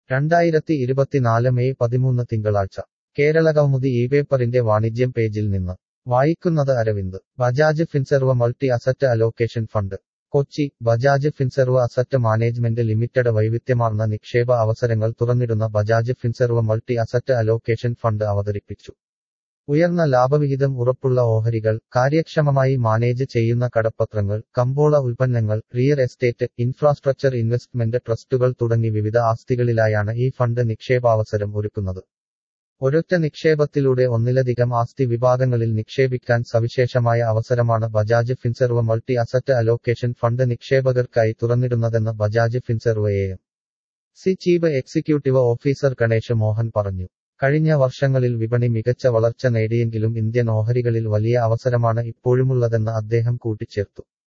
രണ്ടായിരത്തി ഇരുപത്തിനാല് മെയ് പതിമൂന്ന് തിങ്കളാഴ്ച കേരളകൗമുദി ഈ പേപ്പറിന്റെ വാണിജ്യം പേജിൽ നിന്ന് വായിക്കുന്നത് Aravind Bajaj Finserv multi asset allocation fund Kochi Bajaj Finserv asset management limited വൈവിധ്യമാർന്ന നിക്ഷേപ അവസരങ്ങൾ തുറന്നിടുന്ന Bajaj Finserv multi asset allocation fund അവതരിപ്പിച്ചു ഉയർന്ന ലാഭവിഹിതം ഉറപ്പുള്ള ഓഹരികൾ കാര്യക്ഷമമായി മാനേജ് ചെയ്യുന്ന കടപ്പത്രങ്ങൾ കമ്പോള ഉൽപ്പന്നങ്ങൾ റിയൽ എസ്റ്റേറ്റ് ഇൻഫ്രാസ്ട്രക്ചർ ഇൻവെസ്റ്റ്മെന്റ് ട്രസ്റ്റുകൾ തുടങ്ങി വിവിധ ആസ്തികളിലായാണ് ഈ ഫണ്ട് നിക്ഷേപാവസരം ഒരുക്കുന്നത് ഒരൊറ്റ നിക്ഷേപത്തിലൂടെ ഒന്നിലധികം ആസ്തി വിഭാഗങ്ങളിൽ നിക്ഷേപിക്കാൻ സവിശേഷമായ അവസരമാണ് Bajaj Finserv multi asset allocation fund നിക്ഷേപകർക്കായി തുറന്നിടുന്നതെന്ന് Bajaj Finserv A M C chief executive officer Ganesh Mohan പറഞ്ഞു കഴിഞ്ഞ വർഷങ്ങളിൽ വിപണി മികച്ച വളർച്ച നേടിയെങ്കിലും ഇന്ത്യൻ ഓഹരികളിൽ വലിയ അവസരമാണ് ഇപ്പോഴുമുള്ളതെന്ന് അദ്ദേഹം കൂട്ടിച്ചേർത്തു